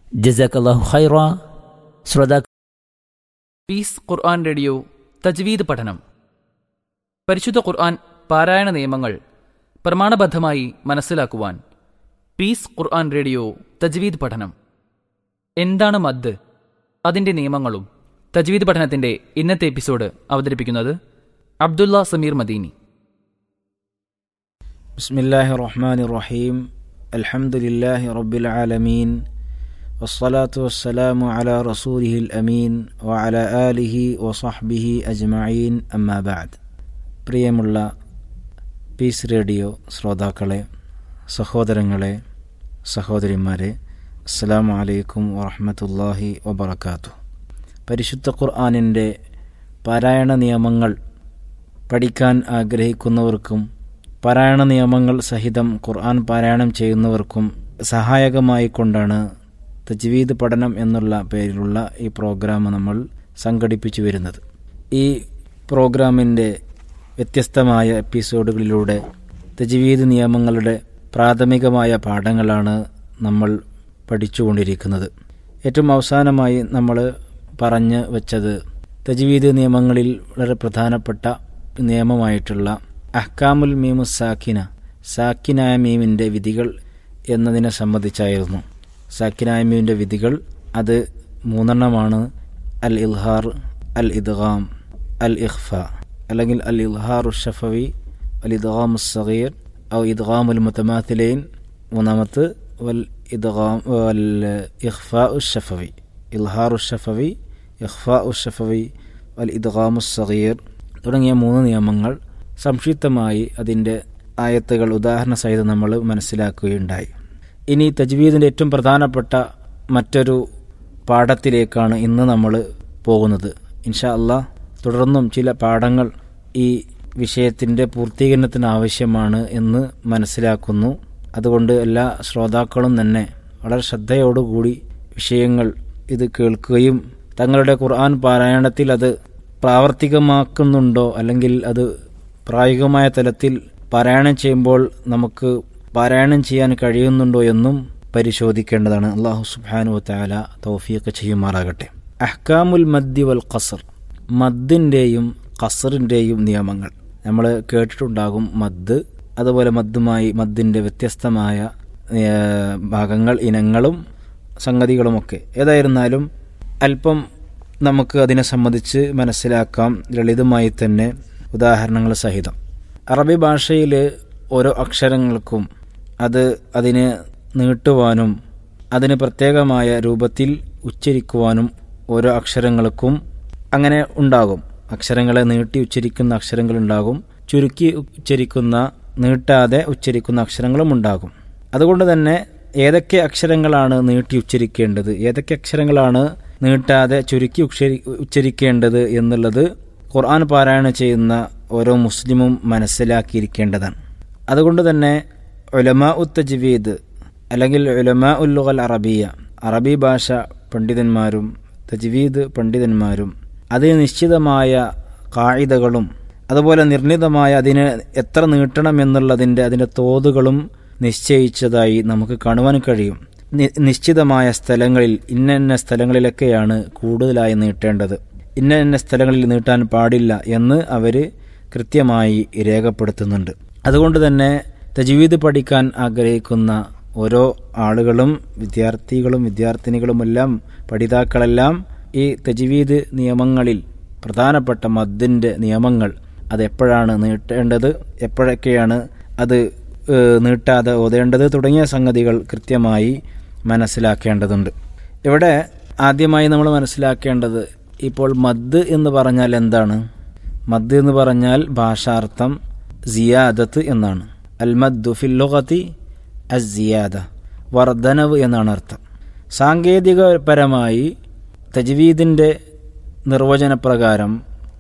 ജസാക്കല്ലാഹു ഖൈറ ശ്രോതാ പീസ് ഖുർആൻ റേഡിയോ തജ്വീദ് പഠനം പരിശുദ്ധ ഖുർആൻ പാരായണ നിയമങ്ങൾ പ്രമാണബദ്ധമായി മനസ്സിലാക്കുവാൻ പീസ് ഖുർആൻ റേഡിയോ തജ്വീദ് പഠനം എന്താണ് മദ് അതിന്റെ നിയമങ്ങളും തജ്വീദ് പഠനത്തിന്റെ ഇന്നത്തെ എപ്പിസോഡ് അവതരിപ്പിക്കുന്നത് അബ്ദുള്ള സമീർ മദീനി بسم الله الرحمن الرحيم الحمد لله رب العالمين والصلاة والسلام على رسوله الأمين وعلى آله وصحبه أجمعين أما بعد പ്രിയമുള്ള പീസ് റേഡിയോ ശ്രോതാക്കളെ സഹോദരങ്ങളെ സഹോദരിമാരെ അസ്സലാമു അലൈക്കും വറഹ്മത്തുള്ളാഹി വബറകാതുഹു പരിശുദ്ധ ഖുർആനിൻ്റെ പാരായണ നിയമങ്ങൾ പഠിക്കാൻ ആഗ്രഹിക്കുന്നവർക്കും പാരായണ നിയമങ്ങൾ സഹിതം ഖുർആൻ പാരായണം ചെയ്യുന്നവർക്കും സഹായകമായി കൊണ്ടാണ് തജ്വീദ് പഠനം എന്നുള്ള പേരിലുള്ള ഈ പ്രോഗ്രാം നമ്മൾ സംഘടിപ്പിച്ചു വരുന്നത് ഈ പ്രോഗ്രാമിൻ്റെ വ്യത്യസ്തമായ എപ്പിസോഡുകളിലൂടെ തജ്വീദ് നിയമങ്ങളുടെ പ്രാഥമികമായ പാഠങ്ങളാണ് നമ്മൾ പഠിച്ചുകൊണ്ടിരിക്കുന്നത് ഏറ്റവും അവസാനമായി നമ്മൾ പറഞ്ഞു വച്ചത് തജ്വീദ് നിയമങ്ങളിൽ വളരെ പ്രധാനപ്പെട്ട നിയമമായിട്ടുള്ള അഹ്കാമുൽ മീമു സാക്കിന സാക്കിനായ മീമിൻ്റെ വിധികൾ എന്നതിനെ സംബന്ധിച്ചായിരുന്നു സാക്കിനായ മീമിൻ്റെ വിധികൾ അത് മൂന്നെണ്ണമാണ് അൽ ഇൽഹാർ അൽ ഇദ്ഗാം അൽ ഇഖ്ഫ അല്ലെങ്കിൽ അൽ ഇൽഹാറു ഷഫവി അൽ ഇദ്ഗാം സഗീർ ഔ ഇദ്ഗാമുൽ മുത്തമാത്തിലൈൻ മൂന്നാമത്ത് വൽ ഇദ്ഗാം വൽ ഇഖ്ഫാ ഷഫവി ഇൽഹാറു ഷഫവി ഇഖ്ഫാ ഷഫവി വൽ ഇദ്ഗാമു സഗീർ തുടങ്ങിയ മൂന്ന് നിയമങ്ങൾ സംക്ഷിപ്തമായി അതിൻ്റെ ആയത്തുകൾ ഉദാഹരണ സഹിതം നമ്മൾ മനസ്സിലാക്കുകയുണ്ടായി ഇനി തജ്വീദിൻ്റെ ഏറ്റവും പ്രധാനപ്പെട്ട മറ്റൊരു പാഠത്തിലേക്കാണ് ഇന്ന് നമ്മൾ പോകുന്നത് ഇൻഷാ അള്ളാഹ് തുടർന്നും ചില പാഠങ്ങൾ ഈ വിഷയത്തിൻ്റെ പൂർത്തീകരണത്തിന് ആവശ്യമാണ് എന്ന് മനസ്സിലാക്കുന്നു അതുകൊണ്ട് എല്ലാ ശ്രോതാക്കളും തന്നെ വളരെ ശ്രദ്ധയോടുകൂടി വിഷയങ്ങൾ ഇത് കേൾക്കുകയും തങ്ങളുടെ ഖുർആൻ പാരായണത്തിൽ അത് പ്രാവർത്തികമാക്കുന്നുണ്ടോ അല്ലെങ്കിൽ അത് പ്രായോഗികമായ തലത്തിൽ പാരായണം ചെയ്യുമ്പോൾ നമുക്ക് പാരായണം ചെയ്യാൻ കഴിയുന്നുണ്ടോ എന്നും പരിശോധിക്കേണ്ടതാണ് അള്ളാഹു സുബാനു താല തൗഫീഖ് ചെയ്യുമാറാകട്ടെ അഹ്കാമുൽ മദ്ദി വൽ ഖസർ മദ്ദിൻ്റെയും ഖസറിൻ്റെയും നിയമങ്ങൾ നമ്മൾ കേട്ടിട്ടുണ്ടാകും മദ് അതുപോലെ മദ്ദുമായി മദ്ദിൻ്റെ വ്യത്യസ്തമായ ഭാഗങ്ങൾ ഇനങ്ങളും സംഗതികളുമൊക്കെ ഏതായിരുന്നാലും അല്പം നമുക്ക് അതിനെ സംബന്ധിച്ച് മനസ്സിലാക്കാം ലളിതമായി തന്നെ ഉദാഹരണങ്ങൾ സഹിതം അറബി ഭാഷയിൽ ഓരോ അക്ഷരങ്ങൾക്കും അത് അതിനെ നീട്ടുവാനും അതിന് പ്രത്യേകമായ രൂപത്തിൽ ഉച്ചരിക്കുവാനും ഓരോ അക്ഷരങ്ങൾക്കും അങ്ങനെ ഉണ്ടാകും അക്ഷരങ്ങളെ നീട്ടി ഉച്ചരിക്കുന്ന അക്ഷരങ്ങളുണ്ടാകും ചുരുക്കി ഉച്ചരിക്കുന്ന നീട്ടാതെ ഉച്ചരിക്കുന്ന അക്ഷരങ്ങളും ഉണ്ടാകും അതുകൊണ്ട് തന്നെ ഏതൊക്കെ അക്ഷരങ്ങളാണ് നീട്ടി ഉച്ചരിക്കേണ്ടത് ഏതൊക്കെ അക്ഷരങ്ങളാണ് നീട്ടാതെ ചുരുക്കി ഉച്ചരിക്കേണ്ടത് എന്നുള്ളത് ഖുർആൻ പാരായണം ചെയ്യുന്ന ഓരോ മുസ്ലിമും മനസ്സിലാക്കിയിരിക്കേണ്ടതാണ് അതുകൊണ്ട് തന്നെ ഉലമാ ഉത്തജ്വീദ് അല്ലെങ്കിൽ ഉലമാ ഉല്ലുഗൽ അറബിയ അറബി ഭാഷ പണ്ഡിതന്മാരും തജ്വീദ് പണ്ഡിതന്മാരും അതിന് നിശ്ചിതമായ കായികകളും അതുപോലെ നിർണിതമായ അതിന് എത്ര നീട്ടണം എന്നുള്ളതിൻ്റെ അതിൻ്റെ തോതുകളും നിശ്ചയിച്ചതായി നമുക്ക് കാണുവാൻ കഴിയും നിശ്ചിതമായ സ്ഥലങ്ങളിൽ ഇന്ന ഇന്ന സ്ഥലങ്ങളിലൊക്കെയാണ് കൂടുതലായി നീട്ടേണ്ടത് ഇന്ന ഇന്ന സ്ഥലങ്ങളിൽ നീട്ടാൻ പാടില്ല എന്ന് അവർ കൃത്യമായി രേഖപ്പെടുത്തുന്നുണ്ട് അതുകൊണ്ട് തന്നെ തജ്വീദ് പഠിക്കാൻ ആഗ്രഹിക്കുന്ന ഓരോ ആളുകളും വിദ്യാർത്ഥികളും വിദ്യാർത്ഥിനികളുമെല്ലാം പഠിതാക്കളെല്ലാം ഈ തജ്വീദ് നിയമങ്ങളിൽ പ്രധാനപ്പെട്ട മദ്ദിൻ്റെ നിയമങ്ങൾ അതെപ്പോഴാണ് നീട്ടേണ്ടത് എപ്പോഴൊക്കെയാണ് അത് നീട്ടാതെ ഓതേണ്ടത് തുടങ്ങിയ സംഗതികൾ കൃത്യമായി മനസ്സിലാക്കേണ്ടതുണ്ട് ഇവിടെ ആദ്യമായി നമ്മൾ മനസ്സിലാക്കേണ്ടത് ഇപ്പോൾ മദ് എന്ന് പറഞ്ഞാൽ എന്താണ് മദ് എന്ന് പറഞ്ഞാൽ ഭാഷാർത്ഥം സിയാദത്ത് എന്നാണ് അൽ മദ്ദു ഫില്ലുഖത്തി അസിയാദ വർധനവ് എന്നാണ് അർത്ഥം സാങ്കേതികപരമായി തജ്വീദിൻ്റെ നിർവചനപ്രകാരം